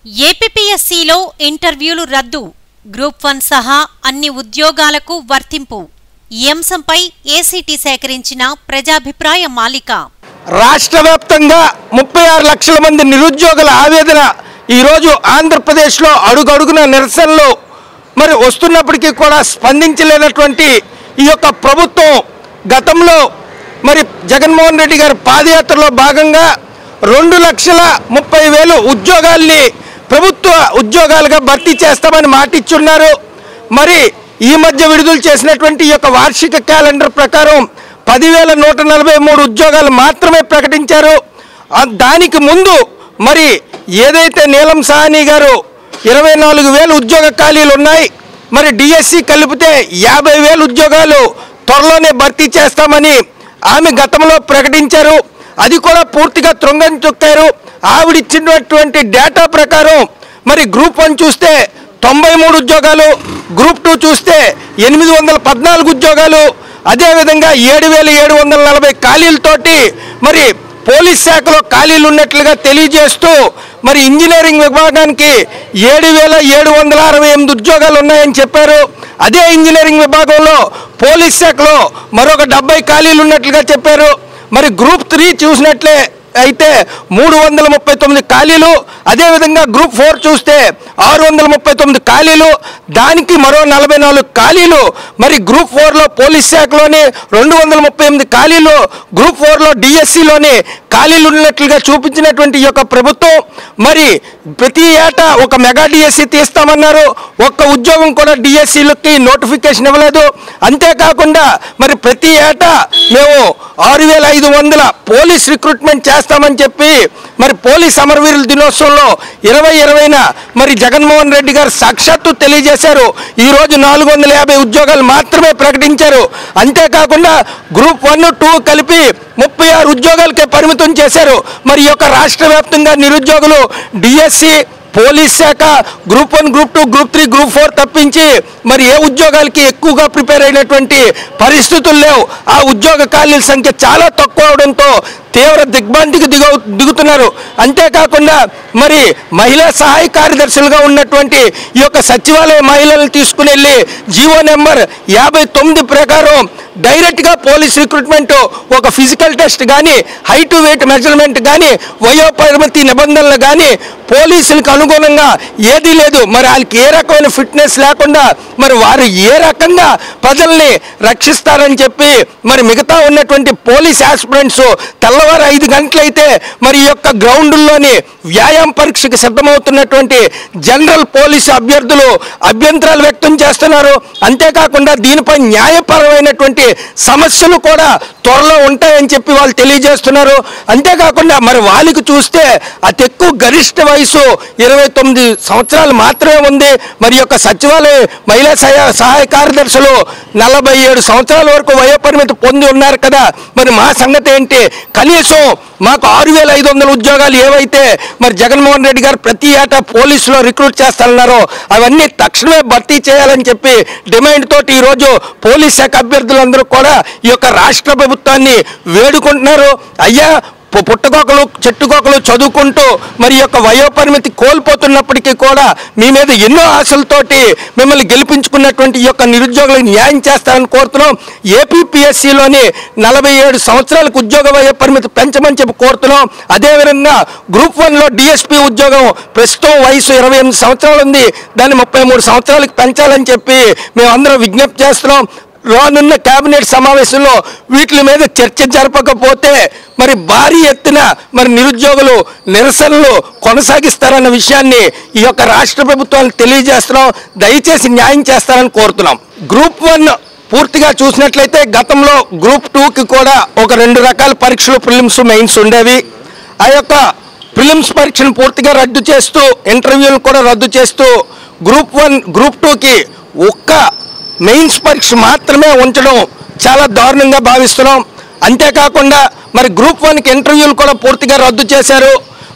ఏపీపీఎస్సీలో ఇంటర్వ్యూలు రద్దు group one సహా అన్ని ఉద్యోగాలకు వర్తింపు ఈ అంశంపై ఏసీటీ సేకరించిన ప్రజాభిప్రాయ మాలిక రాష్ట్ర వ్యాప్తంగా ముప్పై ఆరు లక్షల మంది నిరుద్యోగుల ఆవేదన ఈరోజు ఆంధ్రప్రదేశ్లో అడుగడుగున నిరసనలు మరి వస్తున్నప్పటికీ కూడా స్పందించలేనటువంటి ఈ యొక్క ప్రభుత్వం గతంలో మరి జగన్మోహన్ రెడ్డి గారి పాదయాత్రలో భాగంగా రెండు లక్షల ముప్పై వేలు ఉద్యోగాల్ని ప్రభుత్వ ఉద్యోగాలుగా భర్తీ చేస్తామని మాటిచ్చున్నారు మరి ఈ మధ్య విడుదల చేసినటువంటి ఈ యొక్క వార్షిక క్యాలెండర్ ప్రకారం పదివేల నూట నలభై మూడు ఉద్యోగాలు మాత్రమే ప్రకటించారు ఆ దానికి ముందు మరి ఏదైతే నీలం సాహని గారు ఇరవై నాలుగు వేలు ఉద్యోగ ఖాళీలు ఉన్నాయి మరి డిఎస్సి కలిపితే యాభై వేలు ఉద్యోగాలు త్వరలోనే భర్తీ చేస్తామని ఆమె గతంలో ప్రకటించారు అది కూడా పూర్తిగా త్రొంగని తొక్కారు ఆవిడిచ్చినటువంటి డేటా ప్రకారం మరి గ్రూప్ వన్ చూస్తే తొంభై మూడు ఉద్యోగాలు గ్రూప్ టూ చూస్తే ఎనిమిది వందల పద్నాలుగు ఉద్యోగాలు అదేవిధంగా ఏడు వేల ఏడు వందల నలభై ఖాళీలతోటి మరి పోలీస్ శాఖలో ఖాళీలు ఉన్నట్లుగా తెలియజేస్తూ మరి ఇంజనీరింగ్ విభాగానికి ఏడు వేల ఏడు వందల అరవై ఎనిమిది ఉద్యోగాలు ఉన్నాయని చెప్పారు అదే ఇంజనీరింగ్ విభాగంలో పోలీస్ శాఖలో మరొక డెబ్బై ఖాళీలు ఉన్నట్లుగా చెప్పారు మరి గ్రూప్ త్రీ చూసినట్లే అయితే మూడు వందల ముప్పై తొమ్మిది ఖాళీలు అదేవిధంగా గ్రూప్ ఫోర్ చూస్తే ఆరు వందల ముప్పై తొమ్మిది ఖాళీలు దానికి మరో నలభై నాలుగు ఖాళీలు మరి గ్రూప్ ఫోర్లో పోలీస్ శాఖలోని రెండు వందల ముప్పై ఎనిమిది ఖాళీలు గ్రూప్ ఫోర్లో డిఎస్సిలోని ఖాళీలు ఉన్నట్లుగా చూపించినటువంటి ఈ యొక్క ప్రభుత్వం మరి ప్రతి ఏటా ఒక మెగా డిఎస్సి తీస్తామన్నారు ఒక్క ఉద్యోగం కూడా డిఎస్సీలకి నోటిఫికేషన్ ఇవ్వలేదు అంతేకాకుండా మరి ప్రతి ఏటా మేము ఆరు వేల ఐదు వందల పోలీస్ రిక్రూట్మెంట్ చేస్తామని చెప్పి మరి పోలీస్ అమరవీరుల దినోత్సవంలో ఇరవై ఇరవైన మరి జగన్మోహన్ రెడ్డి గారు సాక్షాత్తు తెలియజేశారు ఈరోజు నాలుగు వందల యాభై ఉద్యోగాలు మాత్రమే ప్రకటించారు అంతేకాకుండా గ్రూప్ వన్ టూ కలిపి ముప్పై ఆరు ఉద్యోగాలకే పరిమితం చేశారు మరి ఈ యొక్క రాష్ట్ర వ్యాప్తంగా నిరుద్యోగులు డిఎస్సి పోలీస్ శాఖ group one group two group three group four తప్పించి మరి ఏ ఉద్యోగాలకి ఎక్కువగా ప్రిపేర్ అయినటువంటి పరిస్థితులు లేవు ఆ ఉద్యోగ ఖాళీల సంఖ్య చాలా తక్కువ అవడంతో తీవ్ర దిగ్భ్రాంతికి దిగ దిగుతున్నారు అంతేకాకుండా మరి మహిళా సహాయ కార్యదర్శులుగా ఉన్నటువంటి ఈ యొక్క సచివాలయ మహిళలను తీసుకుని వెళ్ళి జీవో నెంబర్ యాభై తొమ్మిది ప్రకారం డైరెక్ట్గా పోలీస్ రిక్రూట్మెంట్ ఒక ఫిజికల్ టెస్ట్ కానీ హైట్ వెయిట్ మెజర్మెంట్ కానీ వయోపరిమితి నిబంధనలు కానీ పోలీసులకు అనుగుణంగా ఏదీ లేదు మరి వాళ్ళకి ఏ రకమైన ఫిట్నెస్ లేకుండా మరి వారు ఏ రకంగా ప్రజల్ని రక్షిస్తారని చెప్పి మరి మిగతా ఉన్నటువంటి పోలీస్ ఆస్పిరెంట్స్ తెల్లవారు ఐదు గంటలైతే మరి ఈ యొక్క గ్రౌండ్లోని వ్యాయామ పరీక్షకు సిద్ధమవుతున్నటువంటి జనరల్ పోలీసు అభ్యర్థులు అభ్యంతరాలు వ్యక్తం చేస్తున్నారు అంతేకాకుండా దీనిపై న్యాయపరమైనటువంటి సమస్యలు కూడా త్వరలో ఉంటాయని చెప్పి వాళ్ళు తెలియజేస్తున్నారు అంతేకాకుండా మరి వాళ్ళకి చూస్తే అతి ఎక్కువ గరిష్ట వయసు ఇరవై తొమ్మిది సంవత్సరాలు మాత్రమే ఉంది మరి యొక్క సచివాలయ మహిళా సహాయ సహాయ కార్యదర్శులు నలభై ఏడు సంవత్సరాల వరకు వయోపరిమితి పొంది ఉన్నారు కదా మరి మా సంగతి ఏంటి కనీసం మాకు ఆరు వేల ఐదు వందల ఉద్యోగాలు ఏవైతే మరి జగన్మోహన్ రెడ్డి గారు ప్రతి ఏటా పోలీసులో రిక్రూట్ చేస్తారన్నారో అవన్నీ తక్షణమే భర్తీ చేయాలని చెప్పి డిమాండ్ తోటి ఈరోజు పోలీస్ శాఖ అభ్యర్థులందరూ కూడా ఈ యొక్క రాష్ట్ర ప్రభుత్వాన్ని వేడుకుంటున్నారు అయ్యా పు- పుట్టగొకలు చెట్టుగొకలు చదువుకుంటూ మరి యొక్క వయోపరిమితి కోల్పోతున్నప్పటికీ కూడా మీ మీద ఎన్నో ఆశలతోటి మిమ్మల్ని గెలిపించుకున్నటువంటి ఈ యొక్క నిరుద్యోగులకు న్యాయం చేస్తారని కోరుతున్నాం ఏపీపీఎస్సీలోని నలభై ఏడు సంవత్సరాలకు ఉద్యోగ వయోపరిమితి పెంచమని చెప్పి కోరుతున్నాం అదేవిధంగా గ్రూప్ వన్లో డిఎస్పీ ఉద్యోగం ప్రస్తుతం వయసు ఇరవై ఎనిమిది సంవత్సరాలు ఉంది దాన్ని ముప్పై మూడు సంవత్సరాలకు పెంచాలని చెప్పి మేమందరం విజ్ఞప్తి చేస్తున్నాం రానున్న కేబినెట్ సమావేశంలో వీటి మీద చర్చ జరపకపోతే మరి భారీ ఎత్తున మరి నిరుద్యోగులు నిరసనలు కొనసాగిస్తారన్న విషయాన్ని ఈ యొక్క రాష్ట్ర ప్రభుత్వానికి తెలియజేస్తున్నాం దయచేసి న్యాయం చేస్తారని కోరుతున్నాం గ్రూప్ వన్ పూర్తిగా చూసినట్లయితే గతంలో గ్రూప్ టూకి కూడా ఒక రెండు రకాల పరీక్షలు ప్రిలిమ్స్ మెయిన్స్ ఉండేవి ఆ యొక్క ప్రిలిమ్స్ పరీక్షను పూర్తిగా రద్దు చేస్తూ ఇంటర్వ్యూలు కూడా రద్దు చేస్తూ గ్రూప్ వన్ గ్రూప్ టూకి ఒక్క మెయిన్స్ పరీక్ష మాత్రమే ఉంచడం చాలా దారుణంగా భావిస్తున్నాం అంతేకాకుండా మరి గ్రూప్ వన్కి ఇంటర్వ్యూలు కూడా పూర్తిగా రద్దు చేశారు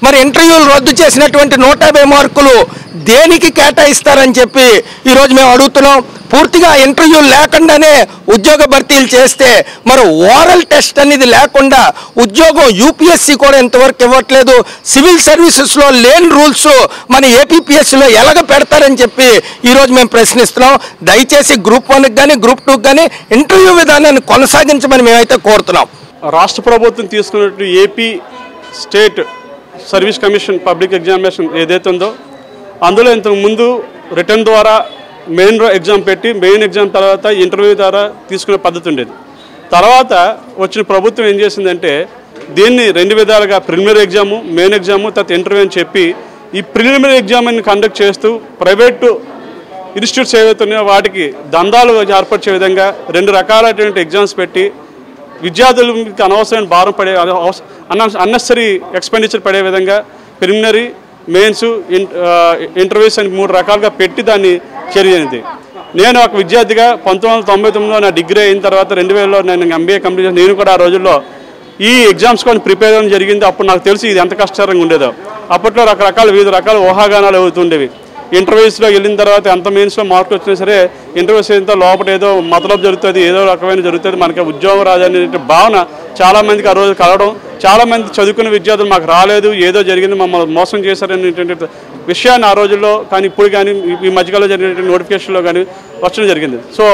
మరి ఇంటర్వ్యూలు రద్దు చేసినటువంటి నూట యాభై మార్కులు దేనికి కేటాయిస్తారని చెప్పి ఈరోజు మేము అడుగుతున్నాం పూర్తిగా ఇంటర్వ్యూ లేకుండానే ఉద్యోగ భర్తీలు చేస్తే మరి ఓరల్ టెస్ట్ అనేది లేకుండా ఉద్యోగం యూపీఎస్సీ కూడా ఇంతవరకు ఇవ్వట్లేదు సివిల్ సర్వీసెస్లో లేని రూల్స్ మన ఏపీపీఎస్సీలో ఎలాగ పెడతారని చెప్పి ఈరోజు మేము ప్రశ్నిస్తున్నాం దయచేసి గ్రూప్ వన్కి కానీ గ్రూప్ టూకి కానీ ఇంటర్వ్యూ విధానాన్ని కొనసాగించమని మేమైతే కోరుతున్నాం రాష్ట్ర ప్రభుత్వం తీసుకున్నట్టు AP state service commission public examination ఏదైతే ఉందో అందులో ఇంతకు ముందు రిటర్న్ ద్వారా మెయిన్ ఎగ్జామ్ పెట్టి మెయిన్ ఎగ్జామ్ తర్వాత ఇంటర్వ్యూ ద్వారా తీసుకునే పద్ధతి ఉండేది తర్వాత వచ్చిన ప్రభుత్వం ఏం చేసిందంటే దీన్ని రెండు విధాలుగా ప్రిలిమినరీ ఎగ్జాము మెయిన్ ఎగ్జాము తర్వాత ఇంటర్వ్యూ అని చెప్పి ఈ ప్రిలిమినరీ ఎగ్జామ్ని కండక్ట్ చేస్తూ ప్రైవేటు ఇన్స్టిట్యూట్స్ ఏవైతే ఉన్నాయో వాటికి దందాలు ఏర్పరిచే విధంగా రెండు రకాలైనటువంటి ఎగ్జామ్స్ పెట్టి విద్యార్థులకు అనవసరమైన భారం పడే అన్నెసరీ ఎక్స్పెండిచర్ పడే విధంగా ప్రిలిమినరీ మెయిన్స్ ఇంటర్వ్యూస్ అని మూడు రకాలుగా పెట్టి దాన్ని చేరింది నేను ఒక విద్యార్థిగా పంతొమ్మిది వందల తొంభై తొమ్మిదిలో నా డిగ్రీ అయిన తర్వాత రెండు వేలలో నేను ఎంబీఏ కంప్లీట్ చేసి నేను కూడా ఆ రోజుల్లో ఈ ఎగ్జామ్స్ కొన్ని ప్రిపేర్ అవ్వడం జరిగింది అప్పుడు నాకు తెలిసి ఇది ఎంత కష్టకరంగా ఉండేదో అప్పట్లో రకరకాల వివిధ రకాల ఊహాగానాలు అవుతుండేవి ఇంటర్వ్యూస్లో వెళ్ళిన తర్వాత ఎంత మెయిన్స్లో మార్కులు వచ్చినా సరే ఇంటర్వ్యూస్ అయిన తర్వాత లోపల ఏదో మతలబ్ జరుగుతుంది ఏదో రకమైన జరుగుతుంది మనకి ఉద్యోగం రాదనే భావన చాలా మందికి ఆ రోజు కలవడం చాలా మంది చదువుకున్న విద్యార్థులు మాకు రాలేదు ఏదో జరిగింది మమ్మల్ని మోసం చేశారనేటువంటి విషయాన్ని ఆ రోజుల్లో కానీ ఇప్పుడు కానీ ఈ- ఈ మధ్యకాలంలో జరిగినటువంటి నోటిఫికేషన్లో కానీ వచ్చడం జరిగింది సో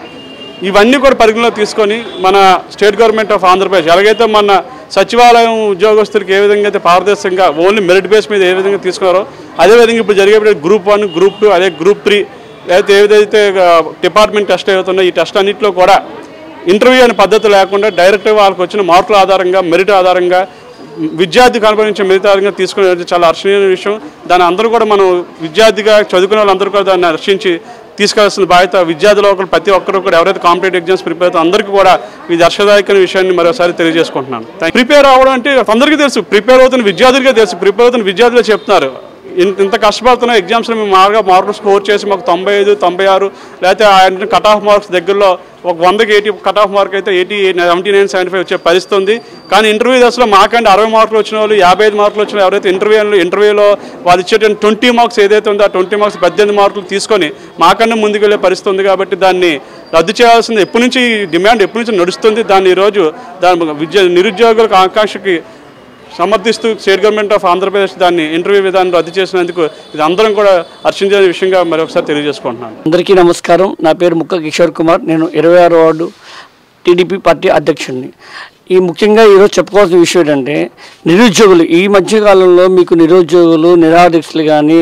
ఇవన్నీ కూడా పరిగణలో తీసుకొని మన స్టేట్ గవర్నమెంట్ ఆఫ్ ఆంధ్రప్రదేశ్ ఎలాగైతే మన సచివాలయం ఉద్యోగస్తులకు ఏ విధంగా అయితే పారదర్శకంగా ఓన్లీ మెరిట్ బేస్ మీద ఏ విధంగా తీసుకున్నారో అదేవిధంగా ఇప్పుడు జరిగే గ్రూప్ వన్ గ్రూప్ టూ అదే గ్రూప్ త్రీ లేకపోతే ఏదైతే డిపార్ట్మెంట్ టెస్ట్ ఏవైతున్నాయో ఈ టెస్ట్ అన్నింటిలో కూడా ఇంటర్వ్యూ అనే పద్ధతి లేకుండా డైరెక్ట్గా వాళ్ళకి వచ్చిన మార్కుల ఆధారంగా మెరిట్ ఆధారంగా విద్యార్థి కనపడించే మెరిట్ ఆధారంగా తీసుకునే చాలా హర్షణీయమైన విషయం దాన్ని అందరూ కూడా మనం విద్యార్థిగా చదువుకునే వాళ్ళందరూ కూడా దాన్ని హర్షించి తీసుకెళ్లాల్సిన బాధ్యత విద్యార్థులు ఒకరు ప్రతి ఒక్కరు కూడా ఎవరైతే కాంపిటేటివ్ ఎగ్జామ్స్ ప్రిపేర్ అవుతారో అందరికీ కూడా ఇది హర్షదాయకమైన విషయాన్ని మరోసారి తెలియజేసుకుంటున్నాను ప్రిపేర్ అవ్వడం అంటే అందరికీ తెలుసు ప్రిపేర్ అవుతున్న విద్యార్థులకే తెలుసు ప్రిపేర్ అవుతున్న విద్యార్థులే చెప్తున్నారు ఇంత ఇంత కష్టపడుతున్న ఎగ్జామ్స్లో మేము మాగా మార్కులు స్కోర్ చేసి మాకు తొంభై ఐదు తొంభై ఆరు లేకపోతే ఆయన కట్ ఆఫ్ మార్క్స్ దగ్గరలో ఒక వందకి ఎయిటీ కట్ ఆఫ్ మార్క్ అయితే eighty seventy nine seventy five వచ్చే పరిస్థితి ఉంది కానీ ఇంటర్వ్యూ దశలో మాకంటే అరవై మార్కులు వచ్చిన వాళ్ళు యాభై ఐదు మార్కులు వచ్చిన ఎవరైతే ఇంటర్వ్యూలో ఇంటర్వ్యూలో వాళ్ళు ఇచ్చేటువంటి ట్వంటీ మార్క్స్ ఏదైతే ఉందో ఆ ట్వంటీ మార్క్స్ పద్దెనిమిది మార్కులు తీసుకొని మాకన్నా ముందుకు వెళ్ళే పరిస్థితి ఉంది కాబట్టి దాన్ని రద్దు చేయాల్సింది ఎప్పటి నుంచి ఈ డిమాండ్ ఎప్పటి నుంచి నడుస్తుంది దాన్ని ఈరోజు దాని విద్య నిరుద్యోగులకు ఆకాంక్షకి సమర్థిస్తూ స్టేట్ గవర్నమెంట్ ఆఫ్ ఆంధ్రప్రదేశ్ దాన్ని ఇంటర్వ్యూ విధానం రద్దు చేసినందుకు ఇది అందరం కూడా హర్షించే విషయంగా మరొకసారి తెలియజేసుకుంటున్నాను అందరికీ నమస్కారం నా పేరు ముక్క కిషోర్ కుమార్ నేను ఇరవై ఆరో వార్డు టీడీపీ పార్టీ అధ్యక్షుడిని ఈ ముఖ్యంగా ఈరోజు చెప్పుకోవాల్సిన విషయం ఏంటంటే నిరుద్యోగులు ఈ మధ్యకాలంలో మీకు నిరుద్యోగులు నిరాదీక్షలు కానీ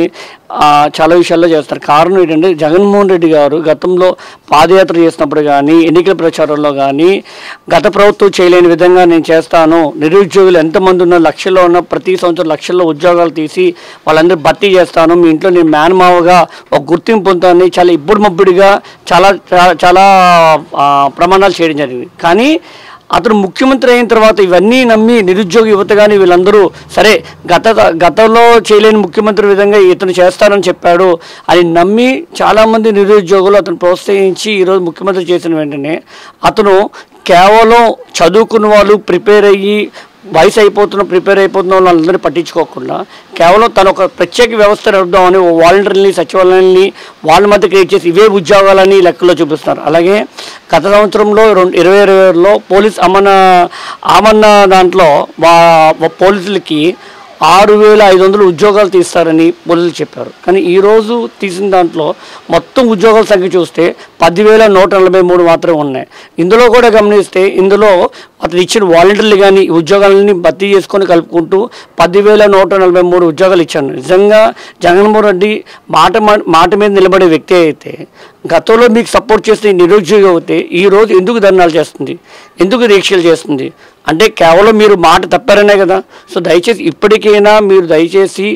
చాలా విషయాల్లో చేస్తారు కారణం ఏంటంటే జగన్మోహన్ రెడ్డి గారు గతంలో పాదయాత్ర చేసినప్పుడు కానీ ఎన్నికల ప్రచారంలో కానీ గత ప్రభుత్వం చేయలేని విధంగా నేను చేస్తాను నిరుద్యోగులు ఎంతమంది ఉన్న లక్షల్లో ఉన్న ప్రతి సంవత్సరం లక్షల్లో ఉద్యోగాలు తీసి వాళ్ళందరూ భర్తీ చేస్తాను మీ ఇంట్లో నేను మేనమావగా ఒక గుర్తింపు పొందుతానని చాలా ఇబ్బడి మబ్బుడిగా చాలా చాలా చాలా ఆ, ప్రమాణాలు చేయడం జరిగింది కానీ అతను ముఖ్యమంత్రి అయిన తర్వాత ఇవన్నీ నమ్మి నిరుద్యోగ యువత కానీ వీళ్ళందరూ సరే గత గతంలో చేయలేని ముఖ్యమంత్రి విధంగా ఇతను చేస్తానని చెప్పాడు అని నమ్మి చాలామంది నిరుద్యోగులు అతను ప్రోత్సహించి ఈరోజు ముఖ్యమంత్రి చేసిన వెంటనే అతను కేవలం చదువుకున్న వాళ్ళు ప్రిపేర్ అయ్యి వయసు అయిపోతున్న ప్రిపేర్ అయిపోతున్న వాళ్ళందరినీ పట్టించుకోకుండా కేవలం తన ఒక ప్రత్యేక వ్యవస్థ నడుద్దామని ఓ వాలంటీర్ని సచివాలయాన్ని వాళ్ళ మధ్య క్రియేట్ చేసి ఇవే ఉద్యోగాలని లెక్కలో చూపిస్తున్నారు అలాగే గత సంవత్సరంలో రెండు ఇరవై ఇరవైలో పోలీస్ అమన ఆమన్న దాంట్లో వా వా- పోలీసులకి ఆరు వేల ఐదు వందలు ఉద్యోగాలు తీస్తారని పోలీసులు చెప్పారు కానీ ఈరోజు తీసిన దాంట్లో మొత్తం ఉద్యోగాల సంఖ్య చూస్తే పదివేల నూట నలభై మూడు మాత్రమే ఉన్నాయి ఇందులో కూడా గమనిస్తే ఇందులో అతను ఇచ్చిన వాలంటీర్లు కానీ ఉద్యోగాలని భర్తీ చేసుకొని కలుపుకుంటూ పదివేల నూట నలభై మూడు ఉద్యోగాలు ఇచ్చాను నిజంగా జగన్మోహన్ రెడ్డి మాట మా- మాట మీద నిలబడే వ్యక్తి అయితే గతంలో మీకు సపోర్ట్ చేసిన ఈ నిరుద్యోగి అయితే ఈ రోజు ఎందుకు ధర్నాలు చేస్తుంది ఎందుకు దీక్షలు చేస్తుంది అంటే కేవలం మీరు మాట తప్పారనే కదా సో దయచేసి ఇప్పటికైనా మీరు దయచేసి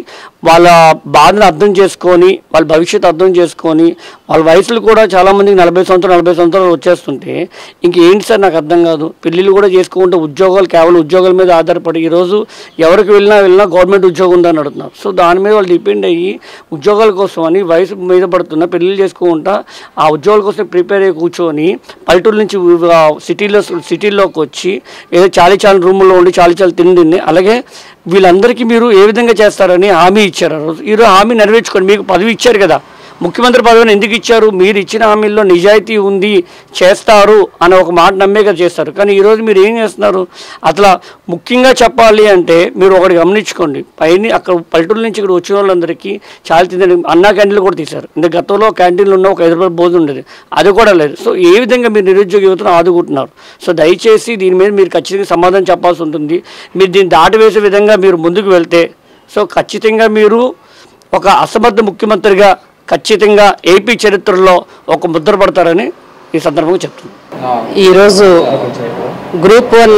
వాళ్ళ బాధను అర్థం చేసుకొని వాళ్ళ భవిష్యత్తు అర్థం చేసుకొని వాళ్ళ వయసులు కూడా చాలామందికి నలభై సంవత్సరాలు నలభై సంవత్సరాలు వచ్చేస్తుంటే ఇంకేంటి సార్ నాకు అర్థం కాదు పెళ్ళిళ్ళు కూడా చేసుకుంటే ఉద్యోగాలు కేవలం ఉద్యోగాల మీద ఆధారపడి ఈరోజు ఎవరికి వెళ్ళినా వెళ్ళినా గవర్నమెంట్ ఉద్యోగం ఉందని అడుగుతున్నారు సో దాని మీద వాళ్ళు డిపెండ్ అయ్యి ఉద్యోగాల కోసం అని వయసు మీద పడుతున్న పెళ్ళిళ్ళు చేసుకుంటా ఆ ఉద్యోగాల కోసం ప్రిపేర్ అయ్యి కూర్చొని పల్లెటూరు నుంచి ఆ సిటీలో సిటీలోకి వచ్చి ఏదో చాలీ చాలి రూముల్లో ఉండి చాలీ చాలి తిండి తిని అలాగే వీళ్ళందరికీ మీరు ఏ విధంగా చేస్తారని హామీ ఇచ్చారు ఆ రోజు ఈరోజు హామీ నెరవేర్చుకోండి మీకు పదవి ఇచ్చారు కదా ముఖ్యమంత్రి పదవిని ఎందుకు ఇచ్చారు మీరు ఇచ్చిన హామీల్లో నిజాయితీ ఉంది చేస్తారు అనే ఒక మాట నమ్మేగా చేస్తారు కానీ ఈరోజు మీరు ఏం చేస్తున్నారు అట్లా ముఖ్యంగా చెప్పాలి అంటే మీరు ఒకటి గమనించుకోండి పైన అక్కడ పల్లెటూరు నుంచి ఇక్కడ వచ్చిన వాళ్ళందరికీ చాలా తిందని అన్నా క్యాంటీన్లు కూడా తీశారు ఇంత గతంలో క్యాంటీన్లు ఉన్న ఒక ఐదు రూపాయల భోజనం ఉండేది అది కూడా లేదు సో ఏ విధంగా మీరు నిరుద్యోగ యువతను ఆదుకుంటున్నారు సో దయచేసి దీని మీద మీరు ఖచ్చితంగా సమాధానం చెప్పాల్సి ఉంటుంది మీరు దీన్ని దాటివేసే విధంగా మీరు ముందుకు వెళ్తే సో ఖచ్చితంగా మీరు ఒక అసమర్థ ముఖ్యమంత్రిగా ఖచ్చితంగా ఏపీ చరిత్రలో ఒక ముద్ర పడతారని ఈ సందర్భంగా చెప్తున్నాను ఈరోజు గ్రూప్ వన్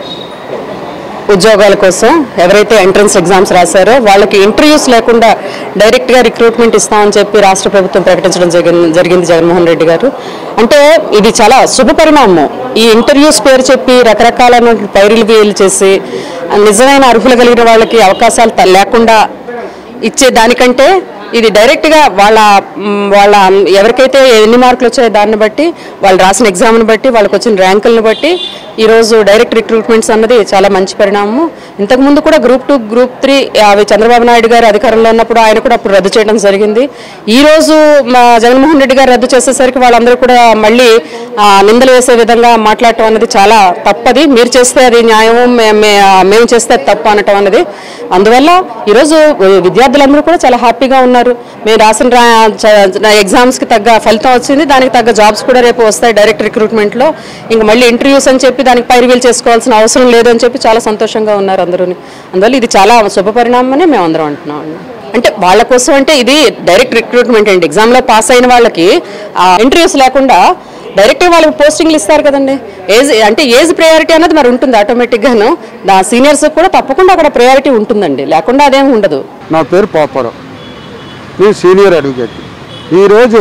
ఉద్యోగాల కోసం ఎవరైతే ఎంట్రన్స్ ఎగ్జామ్స్ రాశారో వాళ్ళకి ఇంటర్వ్యూస్ లేకుండా డైరెక్ట్గా రిక్రూట్మెంట్ ఇస్తామని చెప్పి రాష్ట్ర ప్రభుత్వం ప్రకటించడం జరిగింది జరిగింది జగన్మోహన్ రెడ్డి గారు అంటే ఇది చాలా శుభ పరిణామం ఈ ఇంటర్వ్యూస్ పేరు చెప్పి రకరకాలైన పైరులు వేలు చేసి నిజమైన అర్హులు కలిగిన వాళ్ళకి అవకాశాలు త- లేకుండా ఇచ్చే దానికంటే ఇది డైరెక్ట్గా వాళ్ళ మ్, వాళ్ళ ఎవరికైతే ఎన్ని మార్కులు వచ్చాయో దాన్ని బట్టి వాళ్ళు రాసిన ఎగ్జామ్ని బట్టి వాళ్ళకి వచ్చిన ర్యాంకులను బట్టి ఈరోజు డైరెక్ట్ రిక్రూట్మెంట్స్ అన్నది చాలా మంచి పరిణామము ఇంతకుముందు కూడా గ్రూప్ టూ గ్రూప్ త్రీ అవి చంద్రబాబు నాయుడు గారు అధికారంలో ఉన్నప్పుడు ఆయన కూడా అప్పుడు రద్దు చేయడం జరిగింది ఈ రోజు మా జగన్మోహన్ రెడ్డి గారు రద్దు చేసేసరికి వాళ్ళందరూ కూడా మళ్ళీ ఆ, నిందలు వేసే విధంగా మాట్లాడటం అనేది చాలా తప్పది మీరు చేస్తే అది న్యాయం మే- మే- మేము చేస్తే అది తప్పు అనటం అనేది అందువల్ల ఈరోజు విద్యార్థులందరూ కూడా చాలా హ్యాపీగా ఉన్నారు మేము రాసిన రా చ- ఎగ్జామ్స్కి తగ్గ ఫలితం వచ్చింది దానికి తగ్గ జాబ్స్ కూడా రేపు వస్తాయి డైరెక్ట్ రిక్రూట్మెంట్లో ఇంక మళ్ళీ ఇంటర్వ్యూస్ అని చెప్పి దానికి పైరువీలు చేసుకోవాల్సిన అవసరం లేదు అని చెప్పి చాలా సంతోషంగా ఉన్నారు అందరూ అందువల్ల ఇది చాలా శుభ పరిణామం అని మేము అందరం అంటున్నాం అండి అంటే వాళ్ళ కోసం అంటే ఇది డైరెక్ట్ రిక్రూట్మెంట్ అండి ఎగ్జామ్లో పాస్ అయిన వాళ్ళకి ఇంటర్వ్యూస్ లేకుండా డైరెక్ట్ వాళ్ళకి పోస్టింగ్లు ఇస్తారు కదండి ఏజ్ అంటే ఏజ్ ప్రయారిటీ అనేది మరి ఉంటుంది ఆటోమేటిక్గాను దా సీనియర్స్ కూడా తప్పకుండా అక్కడ ప్రయారిటీ ఉంటుందండి లేకుండా అదేం ఉండదు నా పేరు పాపారావు నేను సీనియర్ అడ్వకేట్ ఈరోజు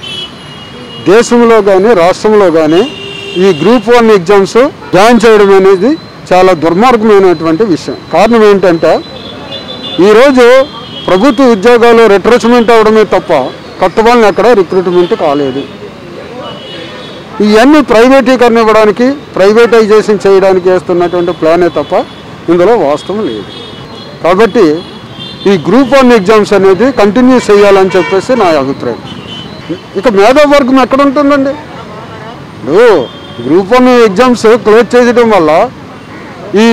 దేశంలో కానీ రాష్ట్రంలో కానీ ఈ గ్రూప్ వన్ ఎగ్జామ్స్ జాయిన్ చేయడం అనేది చాలా దుర్మార్గమైనటువంటి విషయం కారణం ఏంటంటే ఈరోజు ప్రభుత్వ ఉద్యోగాలు రిట్రెచ్మెంట్ అవడమే తప్ప కొత్త వాళ్ళని ఎక్కడ రిక్రూట్మెంట్ కాలేదు ఇవన్నీ ప్రైవేటీకరణ ఇవ్వడానికి ప్రైవేటైజేషన్ చేయడానికి వేస్తున్నటువంటి ప్లానే తప్ప ఇందులో వాస్తవం లేదు కాబట్టి ఈ గ్రూప్ వన్ ఎగ్జామ్స్ అనేది కంటిన్యూ చేయాలని చెప్పేసి నా అభిప్రాయం ఇక మేధావర్గం ఎక్కడ ఉంటుందండి ఇప్పుడు గ్రూప్ వన్ ఎగ్జామ్స్ క్లోజ్ చేయడం వల్ల ఈ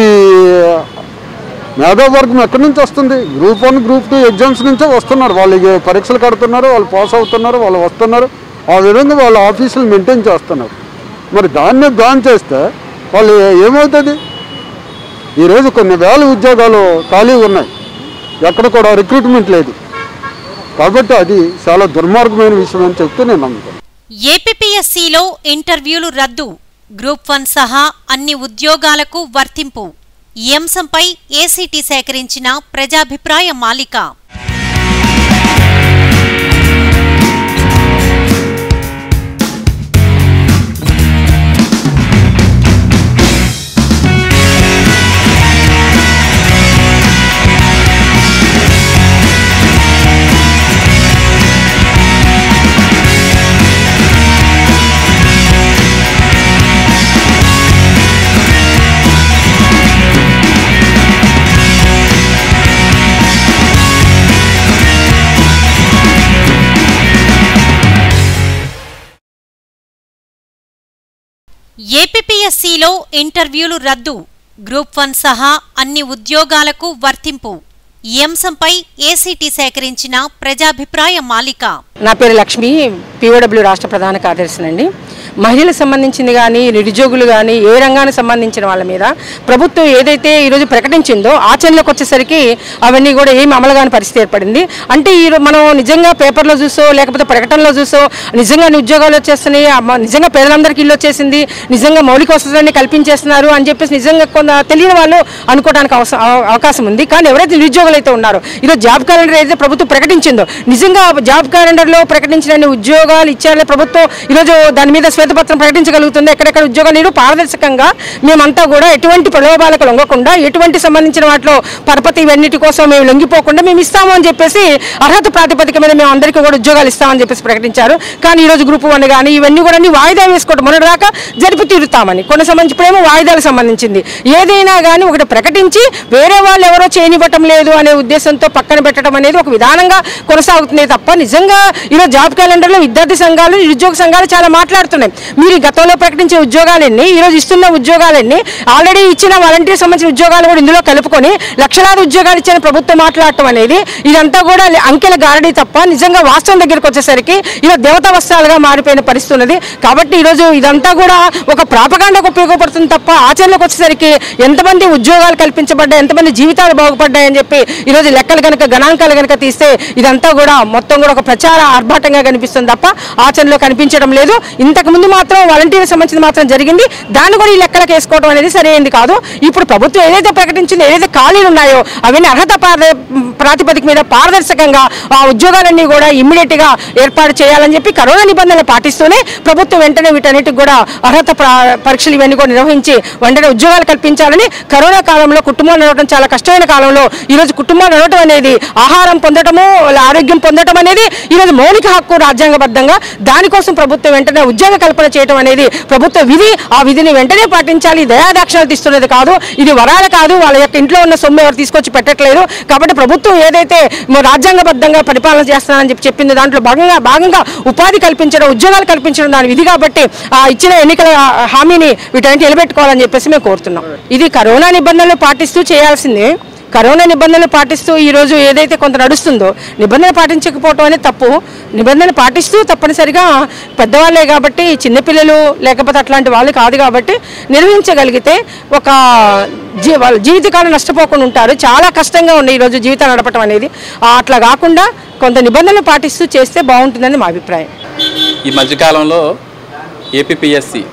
మేధావర్గం ఎక్కడి నుంచి వస్తుంది group one group two exams నుంచే వస్తున్నారు వాళ్ళు ఇక పరీక్షలు కడుతున్నారు వాళ్ళు పాస్ అవుతున్నారు వాళ్ళు వస్తున్నారు ఆ విధంగా వాళ్ళ ఆఫీసులు మెయింటైన్ చేస్తున్నారు మరి దాన్ని బ్యాన్ చేస్తే వాళ్ళు ఏమవుతుంది ఈరోజు కొన్ని వేల ఉద్యోగాలు ఖాళీ ఉన్నాయి ఎక్కడ కూడా రిక్రూట్మెంట్ లేదు కాబట్టి అది చాలా దుర్మార్గమైన విషయం అని చెప్తే నేను నమ్ముతాను ఏపీఎస్సీలో ఇంటర్వ్యూలు రద్దు గ్రూప్ వన్ సహా అన్ని ఉద్యోగాలకు వర్తింపు ఈ అంశంపై ఏసీటీ సేకరించిన ప్రజాభిప్రాయ మాలిక ఏపీఎస్సీలో ఇంటర్వ్యూలు రద్దు గ్రూప్ వన్ సహా అన్ని ఉద్యోగాలకు వర్తింపు ఈ అంశంపై ఏసీటీ సేకరించిన ప్రజాభిప్రాయ మాలిక నా పేరు లక్ష్మి పీఓడబ్ల్యూ రాష్ట్ర ప్రధాన కార్యదర్శినండి మహిళలకు సంబంధించింది కానీ నిరుద్యోగులు కానీ ఏ రంగానికి సంబంధించిన వాళ్ళ మీద ప్రభుత్వం ఏదైతే ఈరోజు ప్రకటించిందో ఆచరణలోకి వచ్చేసరికి అవన్నీ కూడా ఏమి అమలు కాని పరిస్థితి ఏర్పడింది అంటే ఈ మనం నిజంగా పేపర్లో చూసో లేకపోతే ప్రకటనలో చూసో నిజంగా ఉద్యోగాలు వచ్చేస్తున్నాయి అమ్మ- నిజంగా పేదలందరికీ ఇల్లు వచ్చేసింది నిజంగా మౌలిక వసతులన్నీ కల్పించేస్తున్నారు అని చెప్పేసి నిజంగా కొంత తెలియని వాళ్ళు అనుకోవడానికి అవస- అవ- అవకాశం ఉంది కానీ ఎవరైతే నిరుద్యోగులు అయితే ఉన్నారో ఈరోజు జాబ్ క్యాలెండర్ ఏదైతే ప్రభుత్వం ప్రకటించిందో నిజంగా జాబ్ క్యాలెండర్లో ప్రకటించిన ఉద్యోగాలు ఇచ్చారని ప్రభుత్వం ఈరోజు దాని మీద శ్వేతపత్రం ప్రకటించగలుగుతుంది ఎక్కడెక్కడ ఉద్యోగాలు లేరు పారదర్శకంగా మేమంతా కూడా ఎటువంటి ప్రలోభాలకు లొంగకుండా ఎటువంటి సంబంధించిన వాటిలో పరపతి ఇవన్నిటి కోసం మేము లొంగిపోకుండా మేము ఇస్తాము అని చెప్పేసి అర్హత ప్రాతిపదిక మీద మేము అందరికీ కూడా ఉద్యోగాలు ఇస్తామని చెప్పేసి ప్రకటించారు కానీ ఈ రోజు గ్రూప్ వన్ కానీ ఇవన్నీ కూడా అన్ని వాయిదా వేసుకోవడం మొన్నటి దాకా జరిపి తీరుతామని కొన్ని సంబంధించి ఇప్పుడేమో వాయిదాలకు సంబంధించింది ఏదైనా కానీ ఒకటి ప్రకటించి వేరే వాళ్ళు ఎవరో చేయనివ్వటం లేదు అనే ఉద్దేశంతో పక్కన పెట్టడం అనేది ఒక విధానంగా కొనసాగుతుంది తప్ప నిజంగా ఈరోజు జాబ్ క్యాలెండర్లో విద్యార్థి సంఘాలు నిరుద్యోగ సంఘాలు చాలా మాట్లాడుతున్నాయి మీరు ఈ గతంలో ప్రకటించే ఉద్యోగాలన్నీ ఈరోజు ఇస్తున్న ఉద్యోగాలన్నీ ఆల్రెడీ ఇచ్చిన వాలంటీర్ సంబంధించిన ఉద్యోగాలు కూడా ఇందులో కలుపుకొని లక్షలాది ఉద్యోగాలు ఇచ్చిన ప్రభుత్వం మాట్లాడటం అనేది ఇదంతా కూడా అంకెల గారడీ తప్ప నిజంగా వాస్తవం దగ్గరికి వచ్చేసరికి ఈరోజు దేవతా వస్త్రాలుగా మారిపోయిన పరిస్థితి ఉన్నది కాబట్టి ఈరోజు ఇదంతా కూడా ఒక ప్రాపకాండకు ఉపయోగపడుతుంది తప్ప ఆచరణలోకి వచ్చేసరికి ఎంతమంది ఉద్యోగాలు కల్పించబడ్డాయి ఎంతమంది జీవితాలు బాగుపడ్డాయని చెప్పి ఈరోజు లెక్కలు కనుక గణాంకాలు కనుక తీస్తే ఇదంతా కూడా మొత్తం కూడా ఒక ప్రచార ఆర్భాటంగా కనిపిస్తుంది తప్ప ఆచరణలో కనిపించడం లేదు ఇంతకు ముందు మాత్రం వాలంటీర్ సంబంధించింది మాత్రం జరిగింది దాన్ని కూడా ఈ లెక్కలకు వేసుకోవడం అనేది సరైనది కాదు ఇప్పుడు ప్రభుత్వం ఏదైతే ప్రకటించిందో ఏదైతే ఖాళీలు ఉన్నాయో అవన్నీ అర్హత పార- ప్రాతిపదిక మీద పారదర్శకంగా ఆ ఉద్యోగాలన్నీ కూడా ఇమ్మీడియట్ గా ఏర్పాటు చేయాలని చెప్పి కరోనా నిబంధనలు పాటిస్తూనే ప్రభుత్వం వెంటనే వీటన్నిటికి కూడా అర్హత ప్ర- పరీక్షలు ఇవన్నీ కూడా నిర్వహించి వెంటనే ఉద్యోగాలు కల్పించాలని కరోనా కాలంలో కుటుంబాలు నడవడం చాలా కష్టమైన కాలంలో ఈ రోజు కుటుంబాలు నడవడం అనేది ఆహారం పొందటము ఆరోగ్యం పొందటం అనేది ఈ రోజు మౌలిక హక్కు రాజ్యాంగబద్ధంగా దానికోసం ప్రభుత్వం వెంటనే ఉద్యోగ కల్పన చేయడం అనేది ప్రభుత్వ విధి ఆ విధిని వెంటనే పాటించాలి దయాదాక్షిణాలు తీస్తున్నది కాదు ఇది వరాలు కాదు వాళ్ళ యొక్క ఇంట్లో ఉన్న సొమ్ము ఎవరు తీసుకొచ్చి పెట్టట్లేదు కాబట్టి ప్రభుత్వం ఏదైతే మ- రాజ్యాంగబద్ధంగా పరిపాలన చేస్తానని చెప్పి చెప్పింది దాంట్లో భాగంగా భాగంగా ఉపాధి కల్పించడం ఉద్యోగాలు కల్పించడం దాని విధి కాబట్టి ఆ ఇచ్చిన ఎన్నికల హామీని వీటన్నిటి నిలబెట్టుకోవాలని చెప్పేసి మేము కోరుతున్నాం ఇది కరోనా నిబంధనలు పాటిస్తూ చేయాల్సిందే కరోనా నిబంధనలు పాటిస్తూ ఈ రోజు ఏదైతే కొంత నడుస్తుందో నిబంధనలు పాటించకపోవటం అనేది తప్పు నిబంధనలు పాటిస్తూ తప్పనిసరిగా పెద్దవాళ్ళే కాబట్టి చిన్నపిల్లలు లేకపోతే అట్లాంటి వాళ్ళు కాదు కాబట్టి నిర్వహించగలిగితే ఒక జీ వాళ్ళ జీవితకాలం నష్టపోకుండా ఉంటారు చాలా కష్టంగా ఉంది ఈరోజు జీవితాలు నడపటం అనేది ఆ, అట్లా కాకుండా కొంత నిబంధనలు పాటిస్తూ చేస్తే బాగుంటుందని మా అభిప్రాయం ఈ మధ్యకాలంలో ఏపీపీఎస్సి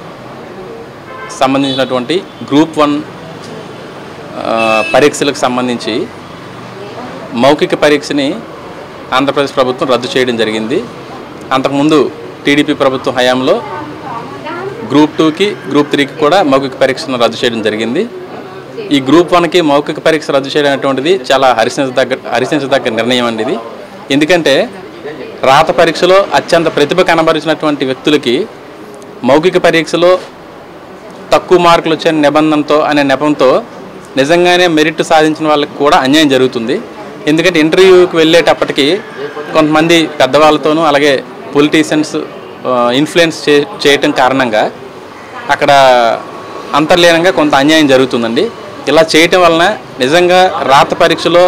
సంబంధించినటువంటి గ్రూప్ వన్ ఆ, పరీక్షలకు సంబంధించి మౌఖిక పరీక్షని ఆంధ్రప్రదేశ్ ప్రభుత్వం రద్దు చేయడం జరిగింది అంతకుముందు టీడీపీ ప్రభుత్వం హయాంలో గ్రూప్ టూకి గ్రూప్ త్రీకి కూడా మౌఖిక పరీక్షను రద్దు చేయడం జరిగింది ఈ గ్రూప్ వన్కి మౌఖిక పరీక్ష రద్దు చేయడం అనేటువంటిది చాలా హరిశించదగ్గ హరిశించదగ్గ నిర్ణయం అండి ఇది ఎందుకంటే రాత పరీక్షలో అత్యంత ప్రతిభ కనబరిచినటువంటి వ్యక్తులకి మౌఖిక పరీక్షలో తక్కువ మార్కులు వచ్చే నిబంధనతో అనే నెపంతో నిజంగానే మెరిట్ సాధించిన వాళ్ళకి కూడా అన్యాయం జరుగుతుంది ఎందుకంటే ఇంటర్వ్యూకి వెళ్ళేటప్పటికి కొంతమంది పెద్దవాళ్ళతోనూ అలాగే పొలిటీషియన్స్ ఇన్ఫ్లుయెన్స్ చే చేయటం కారణంగా అక్కడ అంతర్లీనంగా కొంత అన్యాయం జరుగుతుందండి ఇలా చేయటం వలన నిజంగా రాత పరీక్షలో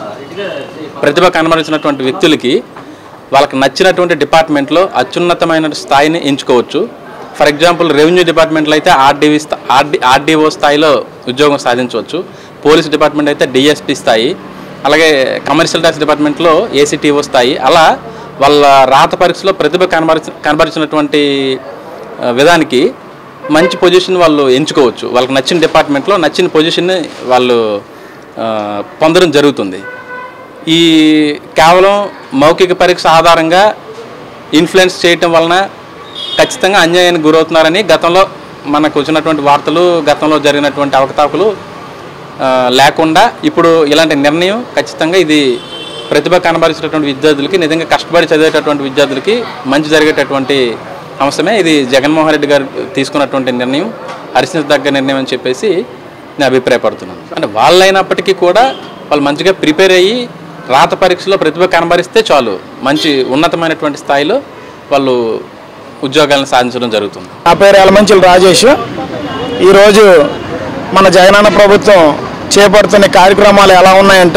ప్రతిభ కనబరిచినటువంటి వ్యక్తులకి వాళ్ళకి నచ్చినటువంటి డిపార్ట్మెంట్లో అత్యున్నతమైన స్థాయిని ఎంచుకోవచ్చు ఫర్ ఎగ్జాంపుల్ రెవెన్యూ డిపార్ట్మెంట్లో అయితే ఆర్డీవీ స్థా ఆర్డి ఆర్డీఓ స్థాయిలో ఉద్యోగం సాధించవచ్చు పోలీస్ డిపార్ట్మెంట్ అయితే డిఎస్పీ స్థాయి అలాగే కమర్షియల్ ట్యాక్స్ డిపార్ట్మెంట్లో ఏసీటీఓ స్థాయి అలా వాళ్ళ రాత పరీక్షలో ప్రతిభ కనబరిచి కనబరిచినటువంటి ఆ, విధానికి మంచి పొజిషన్ వాళ్ళు ఎంచుకోవచ్చు వాళ్ళకి నచ్చిన డిపార్ట్మెంట్లో నచ్చిన పొజిషన్ని వాళ్ళు ఆ, పొందడం జరుగుతుంది ఈ కేవలం మౌఖిక పరీక్ష ఆధారంగా ఇన్ఫ్లుయెన్స్ చేయటం వలన ఖచ్చితంగా అన్యాయానికి గురవుతున్నారని గతంలో మనకు వచ్చినటువంటి వార్తలు గతంలో జరిగినటువంటి అవకతవకలు ఆ, లేకుండా ఇప్పుడు ఇలాంటి నిర్ణయం ఖచ్చితంగా ఇది ప్రతిభ కనబరిచినటువంటి విద్యార్థులకి నిజంగా కష్టపడి చదివేటటువంటి విద్యార్థులకి మంచి జరిగేటటువంటి అంశమే ఇది జగన్మోహన్ రెడ్డి గారు తీసుకున్నటువంటి నిర్ణయం హర్షించదగ్గ నిర్ణయం అని చెప్పేసి నేను అభిప్రాయపడుతున్నాను అంటే వాళ్ళైనప్పటికీ కూడా వాళ్ళు మంచిగా ప్రిపేర్ అయ్యి రాత పరీక్షలో ప్రతిభ కనబరిస్తే చాలు మంచి ఉన్నతమైనటువంటి స్థాయిలో వాళ్ళు ఉద్యోగాలను సాధించడం జరుగుతుంది నా పేరు ఎలమంచుల రాజేష్ ఈరోజు మన జగనన్న ప్రభుత్వం చేపడుతున్న కార్యక్రమాలు ఎలా ఉన్నాయంటే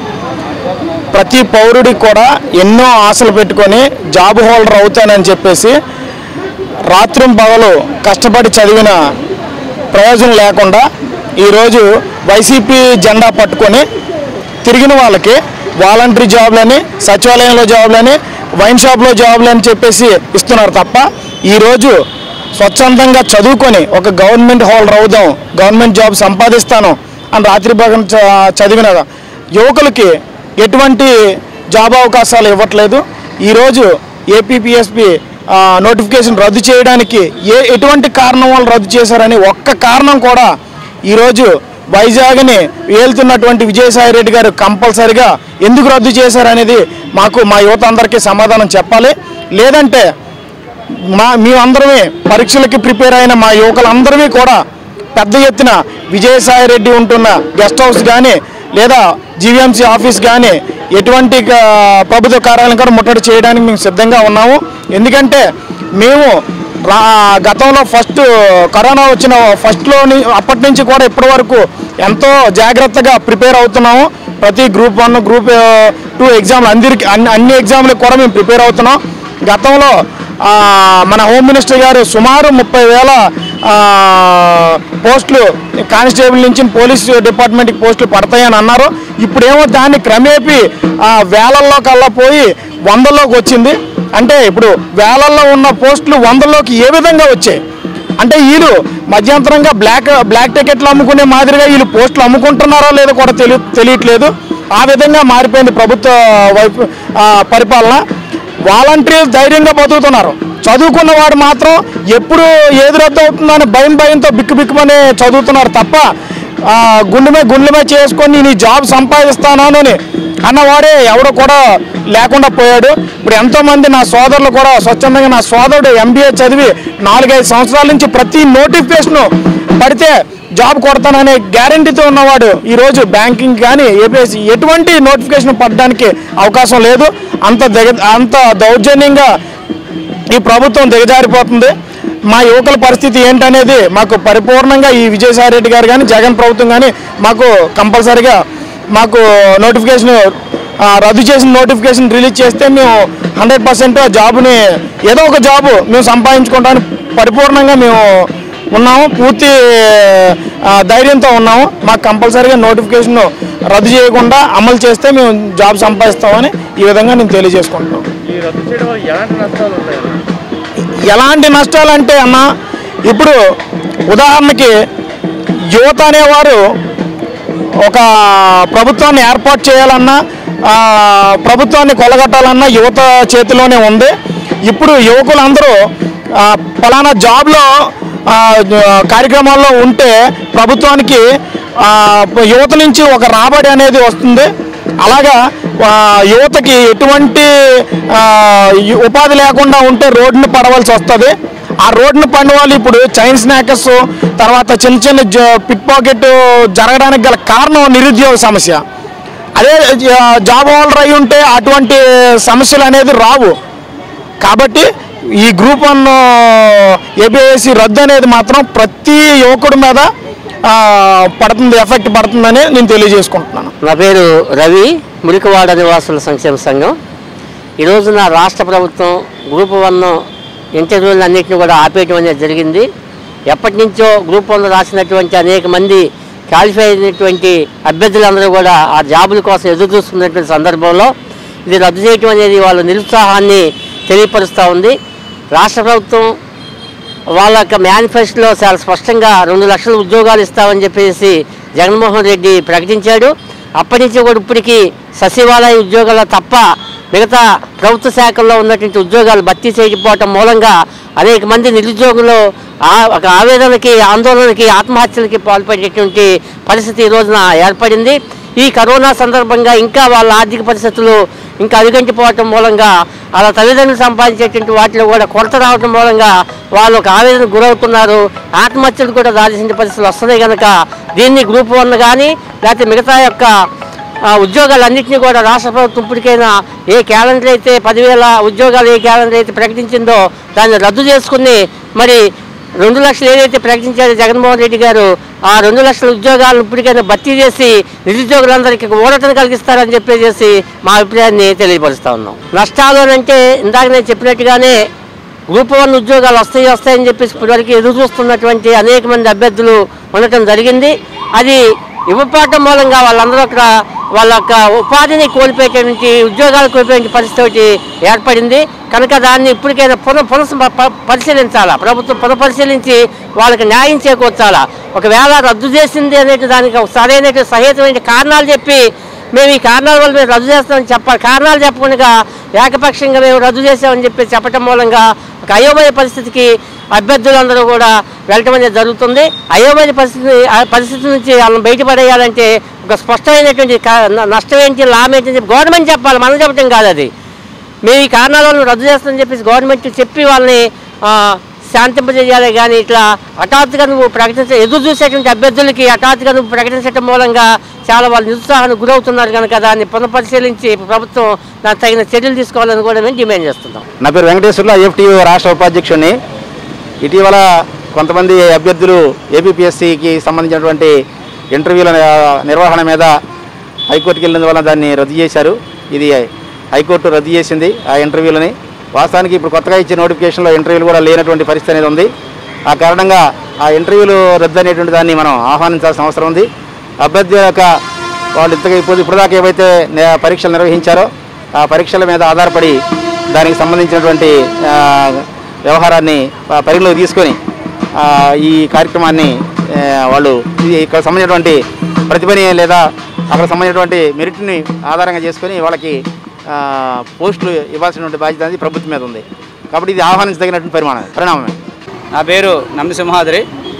ప్రతి పౌరుడికి కూడా ఎన్నో ఆశలు పెట్టుకొని జాబ్ హోల్డర్ అవుతానని చెప్పేసి రాత్రి పగలు కష్టపడి చదివిన ప్రయోజనం లేకుండా ఈరోజు వైసీపీ జెండా పట్టుకొని తిరిగిన వాళ్ళకి వాలంటరీ జాబ్లని సచివాలయంలో జాబ్లని వైన్ షాప్లో జాబ్లని చెప్పేసి ఇస్తున్నారు తప్ప ఈరోజు స్వచ్ఛందంగా చదువుకొని ఒక గవర్నమెంట్ హోల్డర్ అవుదాం గవర్నమెంట్ జాబ్ సంపాదిస్తాను అని రాత్రి భాగం చ- చదివిన యువకులకి ఎటువంటి జాబ్ అవకాశాలు ఇవ్వట్లేదు ఈరోజు ఏపీపీఎస్పి నోటిఫికేషన్ రద్దు చేయడానికి ఏ ఎటువంటి కారణం వాళ్ళు రద్దు చేశారని ఒక్క కారణం కూడా ఈరోజు వైజాగ్ని ఏలుతున్నటువంటి విజయసాయి రెడ్డి గారు కంపల్సరిగా ఎందుకు రద్దు చేశారనేది మాకు మా యువత అందరికీ సమాధానం చెప్పాలి లేదంటే మా మేమందరమే పరీక్షలకి ప్రిపేర్ అయిన మా యువకులందరినీ కూడా పెద్ద ఎత్తున విజయసాయి రెడ్డి ఉంటున్న గెస్ట్ హౌస్ కానీ లేదా జీవీఎంసీ ఆఫీస్ కానీ ఎటువంటి ఆ, ప్రభుత్వ కార్యాలయం కూడా ముట్టడి చేయడానికి మేము సిద్ధంగా ఉన్నాము ఎందుకంటే మేము రా గతంలో ఫస్ట్ కరోనా వచ్చిన ఫస్ట్లో అప్పటి నుంచి కూడా ఇప్పటి వరకు ఎంతో జాగ్రత్తగా ప్రిపేర్ అవుతున్నాము ప్రతి గ్రూప్ వన్ గ్రూప్ టూ ఎగ్జామ్లు అందరికి అన్ని అన్ని ఎగ్జామ్లకు కూడా మేము ప్రిపేర్ అవుతున్నాం గతంలో ఆ, మన హోమ్ మినిస్టర్ గారు సుమారు ముప్పై వేల ఆ, పోస్టులు కానిస్టేబుల్ నుంచి పోలీస్ డిపార్ట్మెంట్కి పోస్టులు పడతాయని అన్నారు ఇప్పుడేమో దాన్ని క్రమేపీ ఆ, వేలల్లో కల్లా పోయి వందల్లోకి వచ్చింది అంటే ఇప్పుడు వేలల్లో ఉన్న పోస్టులు వందల్లోకి ఏ విధంగా వచ్చాయి అంటే వీళ్ళు మధ్యంతరంగా బ్లాక్ బ్లాక్ టికెట్లు అమ్ముకునే మాదిరిగా వీళ్ళు పోస్టులు అమ్ముకుంటున్నారో లేదో కూడా తెలియ తెలియట్లేదు ఆ విధంగా మారిపోయింది ప్రభుత్వ వైపు ఆ, పరిపాలన వాలంటీర్లు ధైర్యంగా బతుకుతున్నారు చదువుకున్న వాడు మాత్రం ఎప్పుడు ఏది రద్దు అవుతుందని భయం భయంతో బిక్కు బిక్కుమని చదువుతున్నారు తప్ప ఆ, గుండె మీద గుండె మీద చేసుకొని నీ జాబ్ సంపాదిస్తాను అని అన్నవాడే ఎవడో కూడా లేకుండా పోయాడు ఇప్పుడు ఎంతోమంది నా సోదరులు కూడా స్వచ్ఛందంగా నా సోదరుడు ఎంబీఏ చదివి నాలుగైదు సంవత్సరాల నుంచి ప్రతి నోటిఫికేషను పడితే జాబ్ కొడతాననే గ్యారంటీతో ఉన్నవాడు ఈరోజు బ్యాంకింగ్ కానీ ఏపీఎస్సి ఎటువంటి నోటిఫికేషన్ పడడానికి అవకాశం లేదు అంత దిగ అంత దౌర్జన్యంగా ఈ ప్రభుత్వం దిగజారిపోతుంది మా యువకుల పరిస్థితి ఏంటనేది మాకు పరిపూర్ణంగా ఈ విజయసాయి రెడ్డి గారు కానీ జగన్ ప్రభుత్వం కానీ మాకు కంపల్సరిగా మాకు నోటిఫికేషన్ ఆ, రద్దు చేసిన నోటిఫికేషన్ రిలీజ్ చేస్తే మేము హండ్రెడ్ పర్సెంట్ ఆ జాబ్ని ఏదో ఒక జాబ్ మేము సంపాదించుకోవడానికి పరిపూర్ణంగా మేము ఉన్నాము పూర్తి ఆ, ధైర్యంతో ఉన్నాము మాకు కంపల్సరీగా నోటిఫికేషన్ రద్దు చేయకుండా అమలు చేస్తే మేము జాబ్ సంపాదిస్తామని ఈ విధంగా నేను తెలియజేసుకుంటున్నాను ఎలాంటి నష్టాలు అంటే అన్న ఇప్పుడు ఉదాహరణకి యువత అనేవారు ఒక ప్రభుత్వాన్ని ఏర్పాటు చేయాలన్నా ఆ, ప్రభుత్వాన్ని కొలగట్టాలన్నా యువత చేతిలోనే ఉంది ఇప్పుడు యువకులందరూ ఆ, పలానా జాబ్లో ఆ, కార్యక్రమాల్లో ఉంటే ప్రభుత్వానికి ఆ, యువత నుంచి ఒక రాబడి అనేది వస్తుంది అలాగా ఆ, యువతకి ఎటువంటి ఆ, యు- ఉపాధి లేకుండా ఉంటే రోడ్డుని పడవలసి వస్తుంది ఆ రోడ్డుని పడిన వాళ్ళు ఇప్పుడు చైన్ స్నాకర్స్ తర్వాత చిన్న చిన్న జ- పిక్ పాకెట్ జరగడానికి గల కారణం నిరుద్యోగ సమస్య అదే జ- జాబ్ హోల్డర్ అయి ఉంటే అటువంటి సమస్యలు అనేది రావు కాబట్టి ఈ గ్రూప్ వన్ ఏబిఎస్సి రద్దు అనేది మాత్రం ప్రతి యువకుడి మీద ఆ, పడుతుంది ఎఫెక్ట్ పడుతుందని నేను తెలియజేసుకుంటున్నాను నా పేరు రవి మురికవాడ నివాసుల సంక్షేమ సంఘం ఈ రోజున రాష్ట్ర ప్రభుత్వం గ్రూప్ వన్ ఇంటర్వ్యూలు అన్నింటినీ కూడా ఆపేయటం అనేది జరిగింది ఎప్పటి నుంచో గ్రూప్ వన్ రాసినటువంటి అనేక మంది క్వాలిఫై అయినటువంటి అభ్యర్థులందరూ కూడా ఆ జాబుల కోసం ఎదురు చూస్తున్నటువంటి సందర్భంలో ఇది రద్దు చేయటం అనేది వాళ్ళ నిరుత్సాహాన్ని తెలియపరుస్తూ ఉంది రాష్ట్ర ప్రభుత్వం వాళ్ళ యొక్క మేనిఫెస్టోలో చాలా స్పష్టంగా రెండు లక్షల ఉద్యోగాలు ఇస్తామని చెప్పేసి జగన్మోహన్ రెడ్డి ప్రకటించాడు అప్పటి నుంచి కూడా ఇప్పటికీ సచివాలయ ఉద్యోగాలు తప్ప మిగతా ప్రభుత్వ శాఖల్లో ఉన్నటువంటి ఉద్యోగాలు భర్తీ చేయకపోవటం మూలంగా అనేక మంది నిరుద్యోగులు ఆ ఒక ఆవేదనకి ఆందోళనకి ఆత్మహత్యలకి పాల్పడేటువంటి పరిస్థితి ఈ రోజున ఏర్పడింది ఈ కరోనా సందర్భంగా ఇంకా వాళ్ళ ఆర్థిక పరిస్థితులు ఇంకా అధిగంటిపోవటం మూలంగా వాళ్ళ తల్లిదండ్రులు సంపాదించేటువంటి వాటిలో కూడా కొరత రావటం మూలంగా వాళ్ళు ఒక ఆవేదనకు గురవుతున్నారు ఆత్మహత్యలు కూడా దాల్సిన పరిస్థితులు వస్తున్నాయి కనుక దీన్ని గ్రూప్ వన్ కానీ లేకపోతే మిగతా యొక్క ఆ, ఉద్యోగాలన్నింటినీ కూడా రాష్ట్ర ప్రభుత్వం ఇప్పటికైనా ఏ క్యాలెండర్ అయితే పదివేల ఉద్యోగాలు ఏ క్యాలెండర్ అయితే ప్రకటించిందో దాన్ని రద్దు చేసుకుని మరి రెండు లక్షలు ఏదైతే ప్రకటించారో జగన్మోహన్ రెడ్డి గారు ఆ రెండు లక్షల ఉద్యోగాలను ఇప్పటికైనా భర్తీ చేసి నిరుద్యోగులందరికీ ఊరటను కలిగిస్తారని చెప్పేసి మా అభిప్రాయాన్ని తెలియపరుస్తా ఉన్నాం నష్టాలు అని అంటే ఇందాక నేను చెప్పినట్టుగానే గ్రూప్ వన్ ఉద్యోగాలు వస్తాయి వస్తాయని చెప్పేసి ఇప్పటివరకు ఎదురు చూస్తున్నటువంటి అనేక మంది అభ్యర్థులు ఉండటం జరిగింది అది ఇవ్వకపోవటం మూలంగా వాళ్ళందరూ అక్కడ వాళ్ళ యొక్క ఉపాధిని కోల్పోయేటువంటి ఉద్యోగాలు కోల్పోయే పరిస్థితి ఒకటి ఏర్పడింది కనుక దాన్ని ఇప్పటికైనా పునః పునః ప- పరిశీలించాలా ప్రభుత్వం పునఃపరిశీలించి వాళ్ళకి న్యాయం చేకూర్చాలా ఒకవేళ రద్దు చేసింది అనేది దానికి ఒక సరైన సహేతమైన కారణాలు చెప్పి మేము ఈ కారణాల వల్ల మేము రద్దు చేస్తామని చెప్పాలి కారణాలు చెప్పకుండా ఏకపక్షంగా మేము రద్దు చేసామని చెప్పి చెప్పడం మూలంగా ఒక అయోమయ పరిస్థితికి అభ్యర్థులందరూ కూడా వెళ్ళటం అనేది జరుగుతుంది అయోమయ పరిస్థితి ఆ పరిస్థితి నుంచి వాళ్ళని బయటపడేయాలంటే ఒక స్పష్టమైనటువంటి కా- న- నష్టం ఏంటి లాభం ఏంటి అని చెప్పి గవర్నమెంట్ చెప్పాలి మనం చెప్పడం కాదు అది మేము ఈ కారణాల వల్ల రద్దు చేస్తామని చెప్పేసి గవర్నమెంట్ చెప్పి వాళ్ళని ఆ, శాంతింపజేయాలి కానీ ఇట్లా హఠాత్తుగా నువ్వు ప్రకటించ ఎదురు చూసేటువంటి అభ్యర్థులకి హఠాత్తుగా నువ్వు ప్రకటించడం మూలంగా చాలా వాళ్ళు నిరుత్సాహానికి గురవుతున్నారు కనుక దాన్ని పునఃపరిశీలించి ప్రభుత్వం దానికి తగిన చర్యలు తీసుకోవాలని కూడా మేము డిమాండ్ చేస్తున్నాం నా పేరు వెంకటేశ్వర్లు ఐఎఫ్టీ రాష్ట్ర ఉపాధ్యక్షుడిని ఇటీవల కొంతమంది అభ్యర్థులు ఏపీపీఎస్సికి సంబంధించినటువంటి ఇంటర్వ్యూల ని- నిర్వహణ మీద హైకోర్టుకి వెళ్ళినందువల్ల దాన్ని రద్దు చేశారు ఇది హైకోర్టు రద్దు చేసింది ఆ ఇంటర్వ్యూలని వాస్తవానికి ఇప్పుడు కొత్తగా ఇచ్చే నోటిఫికేషన్లో ఇంటర్వ్యూలు కూడా లేనటువంటి పరిస్థితి అనేది ఉంది ఆ కారణంగా ఆ ఇంటర్వ్యూలు రద్దు అనేటువంటి దాన్ని మనం ఆహ్వానించాల్సిన అవసరం ఉంది అభ్యర్థి యొక్క వాళ్ళు ఇంతగా ఇప్పుడు ఇప్పటిదాకా ఏవైతే నే- పరీక్షలు నిర్వహించారో ఆ పరీక్షల మీద ఆధారపడి దానికి సంబంధించినటువంటి ఆ, వ్యవహారాన్ని ప- పరిగణలోకి తీసుకొని ఆ, ఈ కార్యక్రమాన్ని ఆ, వాళ్ళు ఇది ఇక్కడ సంబంధించినటువంటి ప్రతిభని లేదా అక్కడ సంబంధించినటువంటి మెరిట్ని ఆధారంగా చేసుకొని వాళ్ళకి ఆ, పోస్టులు ఇవ్వాల్సినటువంటి బాధ్యత అనేది ప్రభుత్వం మీద ఉంది కాబట్టి ఇది ఆహ్వానించదగినటువంటి పరిమాణం పరిణామమే నా పేరు నంది సింహాద్రి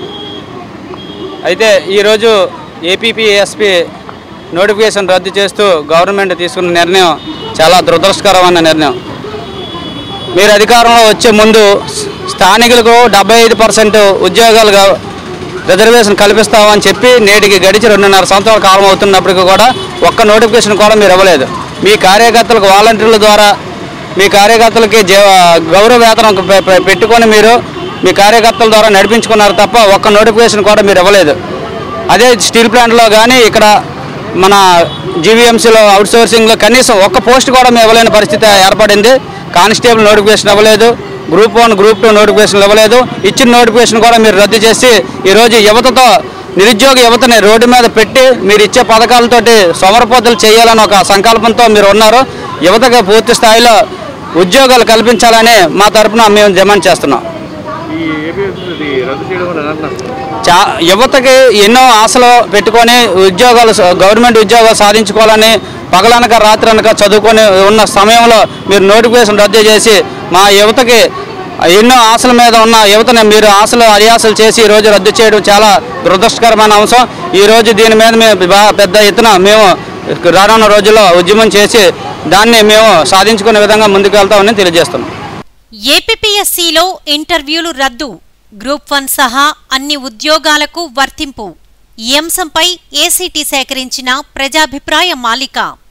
అయితే ఈరోజు ఏపీపీఎస్పి నోటిఫికేషన్ రద్దు చేస్తూ గవర్నమెంట్ తీసుకున్న నిర్ణయం చాలా దురదృష్టకరమైన నిర్ణయం మీరు అధికారంలో వచ్చే ముందు స్థానికులకు డెబ్బై ఐదు పర్సెంట్ ఉద్యోగాలుగా రిజర్వేషన్ కల్పిస్తామని చెప్పి నేటికి గడిచి రెండున్నర సంవత్సరాల కాలం అవుతున్నప్పటికీ కూడా ఒక్క నోటిఫికేషన్ కూడా మీరు ఇవ్వలేదు మీ కార్యకర్తలకు వాలంటీర్ల ద్వారా మీ కార్యకర్తలకి జీ గౌరవ వేతనం పె- పె- పెట్టుకొని మీరు మీ కార్యకర్తల ద్వారా నడిపించుకున్నారు తప్ప ఒక్క నోటిఫికేషన్ కూడా మీరు ఇవ్వలేదు అదే స్టీల్ ప్లాంట్లో కానీ ఇక్కడ మన జీవీఎంసీలో అవుట్ సోర్సింగ్లో కనీసం ఒక్క పోస్ట్ కూడా మేము ఇవ్వలేని పరిస్థితి ఏర్పడింది కానిస్టేబుల్ నోటిఫికేషన్ ఇవ్వలేదు group one group two notification ఇవ్వలేదు ఇచ్చిన నోటిఫికేషన్ కూడా మీరు రద్దు చేసి ఈరోజు యువతతో నిరుద్యోగ యువతని రోడ్డు మీద పెట్టి మీరు ఇచ్చే పథకాలతోటి సమరపోతలు చేయాలని ఒక సంకల్పంతో మీరు ఉన్నారు యువతకు పూర్తి స్థాయిలో ఉద్యోగాలు కల్పించాలని మా తరపున మేము డిమాండ్ చేస్తున్నాం చా యువతకి ఎన్నో ఆశలు పెట్టుకొని ఉద్యోగాలు స- గవర్నమెంట్ ఉద్యోగాలు సాధించుకోవాలని పగలనక రాత్రనక చదువుకొని ఉన్న సమయంలో మీరు నోటిఫికేషన్ రద్దు చేసి మా యువతకి ఎన్నో ఆశల మీద ఉన్న యువతని మీరు ఆశలు అడియాసలు చేసి ఈ రోజు రద్దు చేయడం చాలా దురదృష్టకరమైన అంశం ఈ రోజు దీని మీద మేము బా- పెద్ద ఎత్తున మేము రానున్న రోజుల్లో ఉద్యమం చేసి దాన్ని మేము సాధించుకునే విధంగా ముందుకు వెళ్తామని తెలియజేస్తున్నాం ఏపీపీఎస్సీలో ఇంటర్వ్యూలు రద్దు గ్రూప్ వన్ సహా అన్ని ఉద్యోగాలకు వర్తింపు ఈ అంశంపై ఏసీటీ సేకరించిన ప్రజాభిప్రాయ మాలిక